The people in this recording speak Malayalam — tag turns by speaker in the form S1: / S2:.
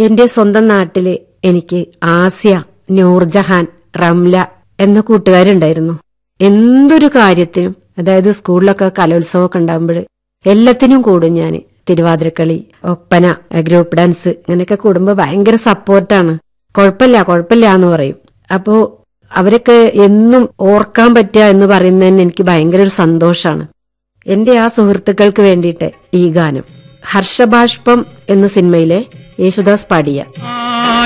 S1: എന്റെ സ്വന്തം നാട്ടില് എനിക്ക് ആസിയ നൂർജഹാൻ റംല എന്ന കൂട്ടുകാരുണ്ടായിരുന്നു എന്തൊരു കാര്യത്തിനും അതായത് സ്കൂളിലൊക്കെ കലോത്സവമൊക്കെ ഉണ്ടാകുമ്പോൾ എല്ലാത്തിനും കൂടും ഞാൻ തിരുവാതിരക്കളി ഒപ്പന ഗ്രൂപ്പ് ഡാൻസ് ഇങ്ങനെയൊക്കെ കൂടുമ്പോൾ ഭയങ്കര സപ്പോർട്ടാണ് കുഴപ്പമില്ല കുഴപ്പമില്ല എന്ന് പറയും അപ്പോ അവരൊക്കെ എന്നും ഓർക്കാൻ പറ്റുക എന്ന് പറയുന്നതിന് എനിക്ക് ഭയങ്കര ഒരു സന്തോഷമാണ് എന്റെ ആ സുഹൃത്തുക്കൾക്ക് വേണ്ടിയിട്ട് ഈ ഗാനം ഹർഷബാഷ്പം എന്ന സിനിമയിലെ യേശുദാസ് പാടിയ
S2: ആ